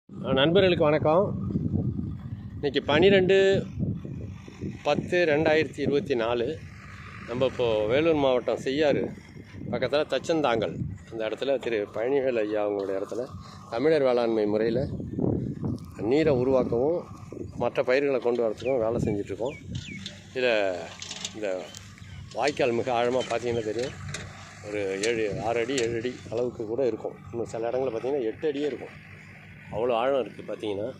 நண்பர்களுக்கு வணக்கம் இன்றைக்கி பன்னிரெண்டு பத்து ரெண்டாயிரத்தி இருபத்தி நாலு நம்ம இப்போது வேலூர் மாவட்டம் செய்யாறு பக்கத்தில் தச்சந்தாங்கல் அந்த இடத்துல திரு பழனிவேல் ஐயா அவங்களுடைய இடத்துல தமிழர் வேளாண்மை முறையில் நீரை உருவாக்கவும் மற்ற பயிர்களை கொண்டு வரத்துக்கும் வேலை செஞ்சிட்ருக்கோம் இதில் இந்த வாய்க்கால் மிக ஆழமாக பார்த்தீங்கன்னா தெரியும் ஒரு ஏழு ஆறு அடி ஏழு அடி அளவுக்கு கூட இருக்கும் இன்னும் சில இடங்களில் பார்த்தீங்கன்னா எட்டு அடியே இருக்கும் அவ்வளோ ஆழம் இருக்குது பார்த்தீங்கன்னா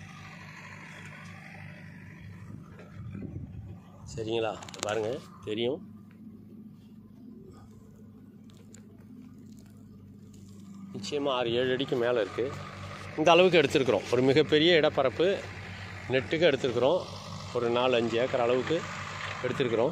சரிங்களா இத பாருங்க தெரியும் நிச்சயமாக ஆறு ஏழு அடிக்கு மேலே இருக்குது இந்த அளவுக்கு எடுத்திருக்கிறோம் ஒரு மிகப்பெரிய இடப்பரப்பு நெட்டுக்கு எடுத்திருக்கிறோம் ஒரு நாலு அஞ்சு ஏக்கர் அளவுக்கு எடுத்திருக்கிறோம்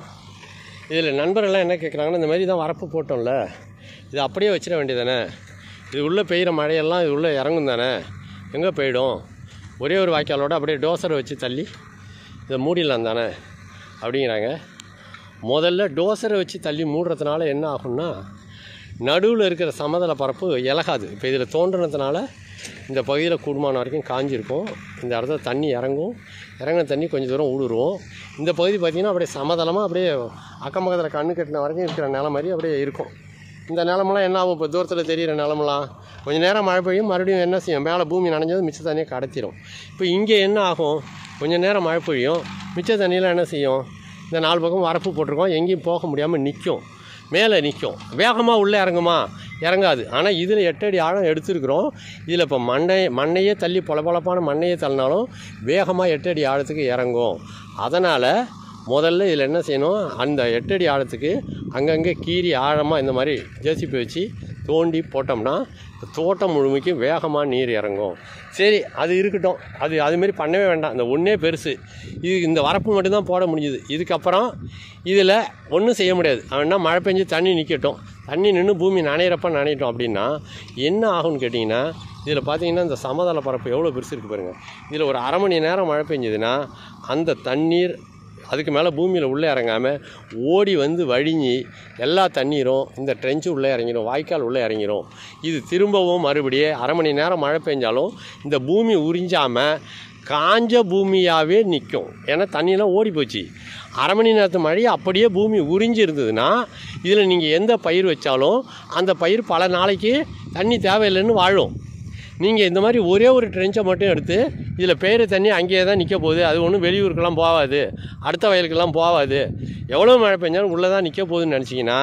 இதில் நண்பர்கள்லாம் என்ன கேட்குறாங்கன்னா இந்த மாதிரி தான் வரப்பு போட்டோம்ல இது அப்படியே வச்சிட வேண்டியதானே இது உள்ளே பெய்கிற மழையெல்லாம் இது உள்ளே இறங்கும் தானே எங்கே போயிடும் ஒரே ஒரு வாய்க்காலோட அப்படியே டோசரை வச்சு தள்ளி இதை மூடிடலாம் தானே அப்படிங்கிறாங்க முதல்ல டோசரை வச்சு தள்ளி மூடுறதுனால என்ன ஆகும்னா நடுவில் இருக்கிற சமதள பரப்பு இலகாது இப்போ இதில் தோன்றுனதுனால இந்த பகுதியில் கூடுமான வரைக்கும் காஞ்சிருக்கும் இந்த இடத்துல தண்ணி இறங்கும் இறங்கின தண்ணி கொஞ்சம் தூரம் ஊடுருவோம் இந்த பகுதி பார்த்திங்கன்னா அப்படியே சமதளமாக அப்படியே அக்கம் பக்கத்தில் கண்ணு கட்டின வரைக்கும் இருக்கிற நிலம் மாதிரி அப்படியே இருக்கும் இந்த நிலமெல்லாம் என்ன ஆகும் இப்போ தூரத்தில் தெரியிற நிலமெல்லாம் கொஞ்சம் நேரம் மழை பெய்யும் மறுபடியும் என்ன செய்யும் மேலே பூமி நனைஞ்சது மிச்ச தண்ணியை கடத்திடும் இப்போ இங்கே என்ன ஆகும் கொஞ்சம் நேரம் மழை பெய்யும் மிச்ச தண்ணியெலாம் என்ன செய்யும் இந்த நாலு பக்கம் வரப்பு போட்டிருக்கோம் எங்கேயும் போக முடியாமல் நிற்கும் மேலே நிற்கும் வேகமாக உள்ளே இறங்குமா இறங்காது ஆனால் இதில் எட்டு அடி ஆழம் எடுத்துருக்குறோம் இதில் இப்போ மண்ணை மண்ணையே தள்ளி பொலபொலப்பான மண்ணையே தள்ளினாலும் வேகமாக எட்டு அடி ஆழத்துக்கு இறங்கும் அதனால் முதல்ல இதில் என்ன செய்யணும் அந்த எட்டடி ஆழத்துக்கு அங்கங்கே கீறி ஆழமாக இந்த மாதிரி ஜேசிபி வச்சு தோண்டி போட்டோம்னா தோட்டம் முழுமைக்கும் வேகமாக நீர் இறங்கும் சரி அது இருக்கட்டும் அது அதுமாரி பண்ணவே வேண்டாம் இந்த ஒன்றே பெருசு இது இந்த வரப்பு மட்டும்தான் போட முடிஞ்சுது இதுக்கப்புறம் இதில் ஒன்றும் செய்ய முடியாது அவன்னா மழை பெஞ்சு தண்ணி நிற்கட்டும் தண்ணி நின்று பூமி நனையிறப்ப நனையட்டும் அப்படின்னா என்ன ஆகும்னு கேட்டிங்கன்னா இதில் பார்த்தீங்கன்னா இந்த சமதள பரப்பு எவ்வளோ பெருசு இருக்குது பாருங்கள் இதில் ஒரு அரை மணி நேரம் மழை பெஞ்சதுன்னா அந்த தண்ணீர் அதுக்கு மேலே பூமியில் உள்ளே இறங்காமல் ஓடி வந்து வழிஞ்சி எல்லா தண்ணீரும் இந்த ட்ரெஞ்சு உள்ளே இறங்கிடும் வாய்க்கால் உள்ளே இறங்கிடும் இது திரும்பவும் மறுபடியும் அரை மணி நேரம் மழை பெஞ்சாலும் இந்த பூமி உறிஞ்சாமல் காஞ்ச பூமியாகவே நிற்கும் ஏன்னா தண்ணியெல்லாம் ஓடி போச்சு அரை மணி நேரத்து மழை அப்படியே பூமி உறிஞ்சி இருந்ததுன்னா இதில் நீங்கள் எந்த பயிர் வச்சாலும் அந்த பயிர் பல நாளைக்கு தண்ணி தேவையில்லைன்னு வாழும் நீங்கள் இந்த மாதிரி ஒரே ஒரு ட்ரென்ச்சை மட்டும் எடுத்து இதில் பெய்கிற தண்ணி அங்கேயே தான் நிற்க போகுது அது ஒன்றும் வெளியூருக்கெல்லாம் போகாது அடுத்த வயலுக்கெல்லாம் போகாது எவ்வளோ மழை பெஞ்சாலும் உள்ளே தான் நிற்க போகுதுன்னு நினச்சிங்கன்னா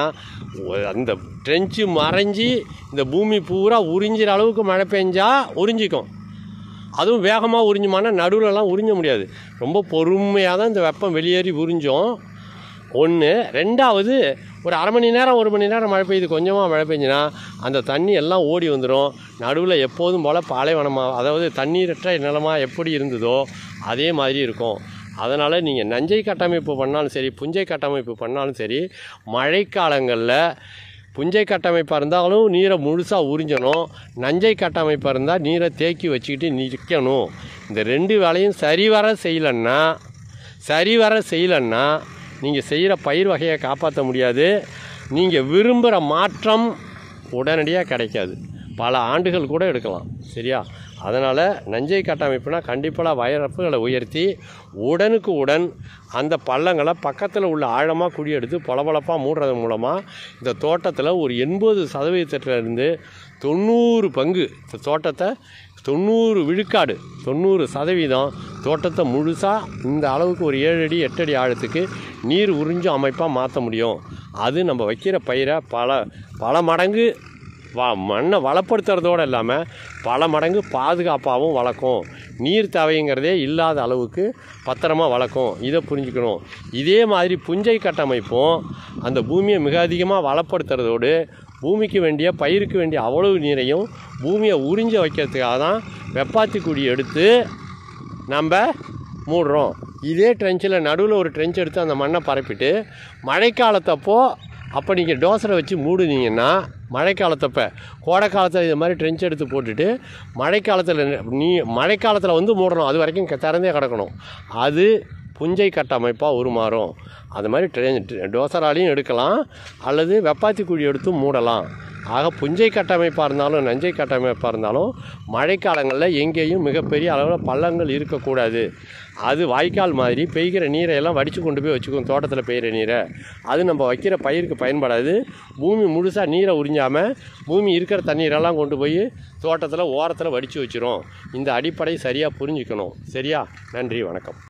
அந்த ட்ரென்ச்சு மறைஞ்சி இந்த பூமி பூரா உறிஞ்சிற அளவுக்கு மழை பெஞ்சா உறிஞ்சிக்கும் அதுவும் வேகமாக உறிஞ்சுமானா நடுவுலலாம் உறிஞ்ச முடியாது ரொம்ப பொறுமையாக தான் இந்த வெப்பம் வெளியேறி உறிஞ்சோம் ஒன்று ரெண்டாவது ஒரு அரை மணி நேரம் ஒரு மணி நேரம் மழை பெய்யுது கொஞ்சமாக மழை பெஞ்சுன்னா அந்த தண்ணி எல்லாம் ஓடி வந்துடும் நடுவில் எப்போதும் போல் பாலைவனமாக அதாவது தண்ணீரற்ற நிலமாக எப்படி இருந்ததோ அதே மாதிரி இருக்கும் அதனால் நீங்கள் நஞ்சை கட்டமைப்பு பண்ணாலும் சரி புஞ்சை கட்டமைப்பு பண்ணாலும் சரி மழைக்காலங்களில் புஞ்சை கட்டமைப்பாக இருந்தாலும் நீரை முழுசாக உறிஞ்சணும் நஞ்சை கட்டமைப்பாக இருந்தால் நீரை தேக்கி வச்சுக்கிட்டு நிற்கணும் இந்த ரெண்டு வேலையும் சரிவர செய்யலைன்னா சரிவர செய்யலைன்னா நீங்கள் செய்கிற பயிர் வகையை காப்பாற்ற முடியாது நீங்கள் விரும்புகிற மாற்றம் உடனடியாக கிடைக்காது பல ஆண்டுகள் கூட எடுக்கலாம் சரியா அதனால் நஞ்சை கட்டமைப்புனா கண்டிப்பாக வயரப்புகளை உயர்த்தி உடனுக்கு உடன் அந்த பள்ளங்களை பக்கத்தில் உள்ள ஆழமாக குழி எடுத்து பொலபொலப்பாக மூடுறது மூலமாக இந்த தோட்டத்தில் ஒரு எண்பது சதவீதத்திலிருந்து தொண்ணூறு பங்கு இந்த தோட்டத்தை தொண்ணூறு விழுக்காடு தொண்ணூறு சதவீதம் தோட்டத்தை முழுசாக இந்த அளவுக்கு ஒரு ஏழு அடி எட்டு அடி ஆழத்துக்கு நீர் உறிஞ்சு அமைப்பாக மாற்ற முடியும் அது நம்ம வைக்கிற பயிரை பல பல மடங்கு வா மண்ணை வளப்படுத்துறதோடு இல்லாமல் பல மடங்கு பாதுகாப்பாகவும் வளர்க்கும் நீர் தேவைங்கிறதே இல்லாத அளவுக்கு பத்திரமா வளர்க்கும் இதை புரிஞ்சுக்கணும் இதே மாதிரி புஞ்சை கட்டமைப்பும் அந்த பூமியை மிக அதிகமாக வளப்படுத்துறதோடு பூமிக்கு வேண்டிய பயிருக்கு வேண்டிய அவ்வளவு நீரையும் பூமியை உறிஞ்ச வைக்கிறதுக்காக தான் வெப்பாத்தி குடி எடுத்து நம்ம மூடுறோம் இதே ட்ரென்ச்சில் நடுவில் ஒரு ட்ரென்ச் எடுத்து அந்த மண்ணை பரப்பிட்டு மழைக்காலத்தப்போ அப்போ நீங்கள் டோசரை வச்சு மூடுனீங்கன்னா மழைக்காலத்தப்போ கோடை காலத்தில் இது மாதிரி ட்ரென்ச் எடுத்து போட்டுட்டு மழைக்காலத்தில் நீ மழைக்காலத்தில் வந்து மூடணும் அது வரைக்கும் க- திறந்தே கிடக்கணும் அது புஞ்சை கட்டமைப்பாக உருமாறும் அது மாதிரி ட்ரெயின் டோசராலையும் எடுக்கலாம் அல்லது வெப்பாத்தி குழி எடுத்து மூடலாம் ஆக புஞ்சை கட்டமைப்பாக இருந்தாலும் நஞ்சை கட்டமைப்பாக இருந்தாலும் மழைக்காலங்களில் எங்கேயும் மிகப்பெரிய அளவில் பள்ளங்கள் இருக்கக்கூடாது அது வாய்க்கால் மாதிரி பெய்கிற நீரை எல்லாம் வடித்து கொண்டு போய் வச்சுக்கும் தோட்டத்தில் பெய்கிற நீரை அது நம்ம வைக்கிற பயிருக்கு பயன்படாது பூமி முழுசாக நீரை உறிஞ்சாமல் பூமி இருக்கிற தண்ணீரெல்லாம் கொண்டு போய் தோட்டத்தில் ஓரத்தில் வடித்து வச்சிரும் இந்த அடிப்படை சரியாக புரிஞ்சுக்கணும் சரியா நன்றி வணக்கம்